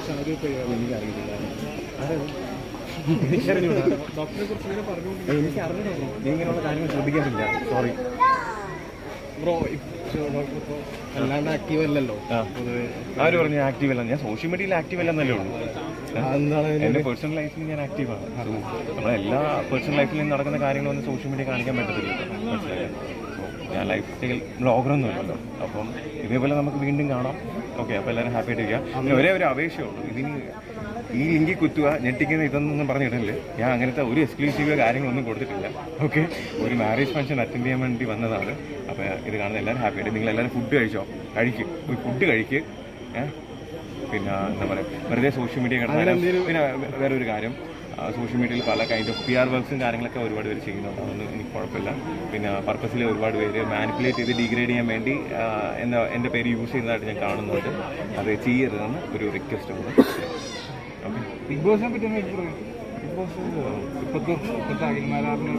കുറിച്ചാണ് ഒരു പേര് എനിക്കറിയില്ല ആരാണ് ഡോക്ടറെ കുറിച്ച് ഇങ്ങനെ പറഞ്ഞു എനിക്ക് അറിഞ്ഞു നീ ഇങ്ങനെയുള്ള കാര്യങ്ങൾ ശ്രദ്ധിക്കാറില്ല സോറി ബ്രോ ഡോക്ടർ ഇപ്പോൾ അല്ലാണ്ട് ആക്റ്റീവ് അല്ലല്ലോ ആ ആര് പറഞ്ഞു ആക്റ്റീവ് അല്ല ഞാൻ സോഷ്യൽ മീഡിയയിൽ ആക്റ്റീവ് അല്ലെന്നല്ലേ ഉള്ളൂ എന്താണ് എന്റെ പേഴ്സണൽ ലൈഫിൽ ഞാൻ ആക്റ്റീവാണ് സോ നമ്മളെ എല്ലാ പേഴ്സണൽ ലൈഫിൽ നടക്കുന്ന കാര്യങ്ങളൊന്നും സോഷ്യൽ മീഡിയ കാണിക്കാൻ പറ്റത്തില്ല മനസ്സിലായോ സോ ഞാൻ ലൈഫ് സ്റ്റൈൽ ബ്ലോഗറൊന്നും ഇല്ലല്ലോ അപ്പം ഇതേപോലെ നമുക്ക് വീണ്ടും കാണാം ഓക്കെ അപ്പോൾ എല്ലാവരും ഹാപ്പി ആയിട്ടിരിക്കുക പിന്നെ ഒരേ ഒരു അപേക്ഷയുള്ളൂ ഇതിന് ഈ ലിങ്കിൽ കുത്തുക ഞെട്ടിക്കുന്ന ഇതൊന്നും പറഞ്ഞിട്ടില്ല ഞാൻ അങ്ങനത്തെ ഒരു എക്സ്ക്ലൂസീവ് കാര്യങ്ങളൊന്നും കൊടുത്തിട്ടില്ല ഓക്കെ ഒരു മാരേജ് ഫംഗ്ഷൻ അറ്റൻഡ് ചെയ്യാൻ വേണ്ടി വന്നതാണ് അപ്പോൾ ഇത് കാണുന്ന എല്ലാവരും ഹാപ്പി ആയിട്ട് നിങ്ങൾ എല്ലാവരും ഫുഡ് കഴിച്ചോ കഴിക്കും ഒരു ഫുഡ് കഴിക്ക് ഏഹ് പിന്നെ എന്താ പറയുക വെറുതെ സോഷ്യൽ മീഡിയ കിടന്നാൽ പിന്നെ വേറെ ഒരു കാര്യം സോഷ്യൽ മീഡിയയിൽ പല കൈൻഡ് ഓഫ് പി ആർ വർക്ക്സും കാര്യങ്ങളൊക്കെ ഒരുപാട് പേര് ചെയ്യുന്നുണ്ട് അതൊന്നും എനിക്ക് കുഴപ്പമില്ല പിന്നെ പർപ്പസിൽ ഒരുപാട് പേര് മാനിപ്പുലേറ്റ് ചെയ്ത് ഡിഗ്രേഡ് ചെയ്യാൻ വേണ്ടി ആ, എന്താ എൻ്റെ പേര് യൂസ് ചെയ്യുന്നതായിട്ട് ഞാൻ കാണുന്നുണ്ട് അത് ചെയ്യരുതെന്ന് ഒരു റിക്വസ്റ്റ് ഉണ്ട് ഓക്കെ ബിഗ് ബോസിനെ പറ്റി ഒന്ന് പറയും ബിഗ് ബോസ് ഇപ്പോഴത്തെ ഇപ്പോഴത്തെ അഖിൽമാരാറിനെ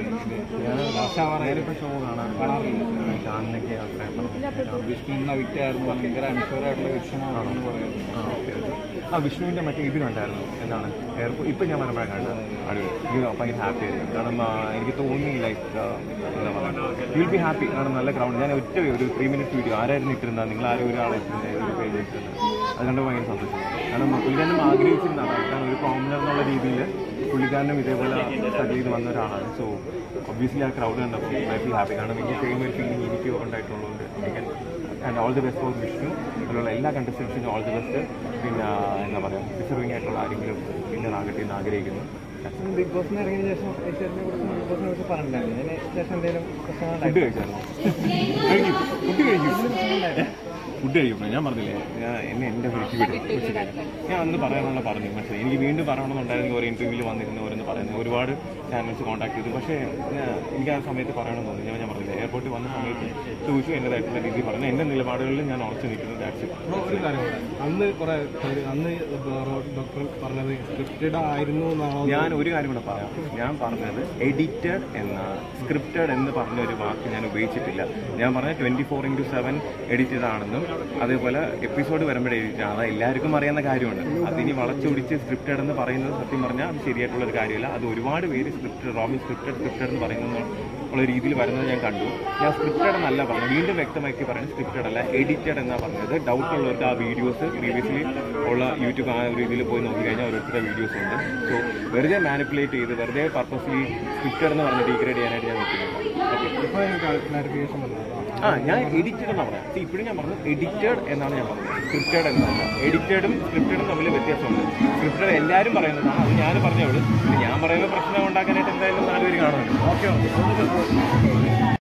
ഞാനിപ്പോൾ ഷോ കാണാൻ കാണുന്നൊക്കെ അഭിപ്രായം വിഷ്ണു വിറ്റായിരുന്നു ഭയങ്കര അൺഷുവറായിട്ടുള്ള വിഷയമാണെന്ന് പറയുന്നത് ആ ഓക്കെ ഓക്കെ ആ വിഷ്ണുവിൻ്റെ മറ്റേ ഇത് കണ്ടായിരുന്നു എന്താണ് എയർപോർട്ട് ഇപ്പം ഞാൻ പറഞ്ഞപ്പോഴാണ് കണ്ടത് അടിപൊളി എനിക്ക് ഭയങ്കര ഹാപ്പി ആയിരുന്നു കാരണം ആ, എനിക്ക് തോന്നി ലൈക്ക് എന്താ പറയുക വിൽ ബി ഹാപ്പി കാരണം നല്ല ക്രൗഡ് ഞാൻ ഒറ്റ ഒരു ത്രീ മിനിറ്റ് വീഡിയോ ആരായിരുന്നു ഇട്ടിരുന്നത് നിങ്ങൾ ആരും ഒരാളെ ഇട്ടിരുന്നത് ഒരു പേജ് ഇട്ടിരുന്നത് അത് കണ്ട് ഭയങ്കര സന്തോഷം കാരണം പുള്ളിക്കാരനും ആഗ്രഹിച്ചിരുന്നതാണ് കാരണം ഒരു കോമണർ എന്നുള്ള രീതിയിൽ പുള്ളിക്കാരനും ഇതേപോലെ സ്റ്റഡി ചെയ്ത് വന്ന ഒരാളാണ് സോ ഒബ്വിയസ്ലി ആ ക്രൗഡ് കണ്ടപ്പോൾ ഐ ഫീൽ ഹാപ്പി കാരണം എനിക്ക് സെയിം ഒരു ഫീലിംഗ് എനിക്ക് ഉണ്ടായിട്ടുള്ളതുകൊണ്ട് എനിക്ക് and all the best for Vishnu അതിലുള്ള എല്ലാ കണ്ടസ്റ്റൻസിനും ഓൾ ദി ബെസ്റ്റ് പിന്നെ എന്താ പറയുക ഡിസർവിംഗ് ആയിട്ടുള്ള ആരെങ്കിലും പിന്നെ ആകട്ടെ എന്ന് ആഗ്രഹിക്കുന്നു ബിഗ് ബോസിന് ഇറങ്ങിയ ശേഷം ഏഷ്യാനെ കുറിച്ച് ബിഗ് ബോസിനെ കുറിച്ച് പറഞ്ഞിട്ടുണ്ടായിരുന്നു അതിന് ശേഷം എന്തെങ്കിലും പ്രശ്നങ്ങൾ ഫുഡ് കഴിച്ചായിരുന്നു കഴിക്കും ഫുഡ് കഴിക്കും ഫുഡ് കഴിക്കും ഞാൻ പറഞ്ഞില്ലേ ഞാൻ എന്നെ എൻ്റെ വീട്ടിൽ വിടും ഉച്ചയ്ക്ക്. ഞാൻ അന്ന് പറയാനുള്ള പറഞ്ഞു മനസ്സിലായി എനിക്ക് വീണ്ടും പറയണമെന്നുണ്ടായിരുന്നു ഒരു ഇൻ്റർവ്യൂവിൽ വന്നിരുന്നു ഓരോന്ന് പറയുന്നത് ഒരുപാട് ചാനൽസ് കോൺടാക്ട് ചെയ്തു പക്ഷേ ഞാൻ- എനിക്ക് ആ സമയത്ത് പറയണമെന്ന് തോന്നി ഞാൻ ഞാൻ പറഞ്ഞില്ല എയർപോർട്ടിൽ വന്ന സമയത്ത് ചോദിച്ചു എൻ്റെതായിട്ടുള്ള രീതിയിൽ പറഞ്ഞു എൻ്റെ നിലപാടുകളിൽ ഞാൻ ഉറച്ചു നിൽക്കുന്നു ദാറ്റ്സ് ബ്രോ, ഒരു കാര്യം കൂടെ. അന്ന് കുറെ പേര് അന്ന് ഡോക്ടർ പറഞ്ഞത് സ്ക്രിപ്റ്റഡ് ആയിരുന്നു എന്നാണോ ഞാൻ ഒരു കാര്യം കൂടെ പറയാം ഞാൻ പറഞ്ഞത് എഡിറ്റഡ് എന്ന സ്ക്രിപ്റ്റഡ് എന്ന് പറഞ്ഞ ഒരു വാക്ക് ഞാൻ ഉപയോഗിച്ചിട്ടില്ല ഞാൻ പറഞ്ഞ twenty four into seven edited ആണെന്നും അതേപോലെ എപ്പിസോഡ് വരുമ്പോഴേ എഡിറ്റഡ് ആണ് അത് എല്ലാവർക്കും അറിയുന്ന കാര്യമാണ് അതിനി വളച്ചൊടിച്ച് സ്ക്രിപ്റ്റഡ് എന്ന് പറയുന്നത് സത്യം പറഞ്ഞാൽ അത് ശരിയായിട്ടുള്ള ഒരു കാര്യമില്ല അത് ഒരുപാട് പേര് സ്ക്രിപ്റ്റഡ് റോബിൻ സ്ക്രിപ്റ്റഡ് സ്ക്രിപ്റ്റഡ് എന്ന് പറയുന്നത് ഉള്ള രീതിയിൽ വരുന്നത് ഞാൻ കണ്ടു ഞാൻ സ്ക്രിപ്റ്റഡ് എന്നല്ല പറഞ്ഞത് വീണ്ടും വ്യക്തമാക്കി പറയുന്നത് സ്ക്രിപ്റ്റഡ് അല്ല എഡിറ്റഡ് എന്നാണ് പറഞ്ഞത് ഡൗട്ട് ഉള്ളവർക്ക് ആ വീഡിയോസ് പ്രീവിയസ്ലി ഉള്ള യൂട്യൂബ് ആ ഒരു ഇതിൽ പോയി നോക്കി കഴിഞ്ഞാൽ ഓരോരുത്തരുടെ വീഡിയോസ് ഉണ്ട് സോ വെറുതെ മാനിപ്പുലേറ്റ് ചെയ്ത് വെറുതെ പർപ്പസ്ലി സ്ക്രിപ്റ്റഡ് എന്ന് പറഞ്ഞ് ഡീഗ്രേഡ് ചെയ്യാനായിട്ട് ഞാൻ നിൽക്കുന്നില്ല ഓക്കെ ഇപ്പൊ എനിക്ക് ക്ലാരിഫിക്കേഷൻ വന്നത് ആ ഞാൻ എഡിറ്റഡ് എന്നാണ് പറയാം See, ഇപ്പോഴും ഞാൻ പറഞ്ഞത് എഡിറ്റഡ് എന്നാണ് ഞാൻ പറഞ്ഞത് സ്ക്രിപ്റ്റഡ് എന്നല്ല എഡിറ്റഡും സ്ക്രിപ്റ്റഡും തമ്മിൽ വ്യത്യാസമുണ്ട് സ്ക്രിപ്റ്റഡ് എല്ലാവരും പറയുന്നതാണ് അത് ഞാൻ പറഞ്ഞേ ഉള്ളൂ പിന്നെ ഞാൻ പറയുന്ന പ്രശ്നം ഉണ്ടാക്കാനായിട്ട് എന്തായാലും നാലുപേര് കാണുമല്ലോ ഓക്കെ ഓക്കെ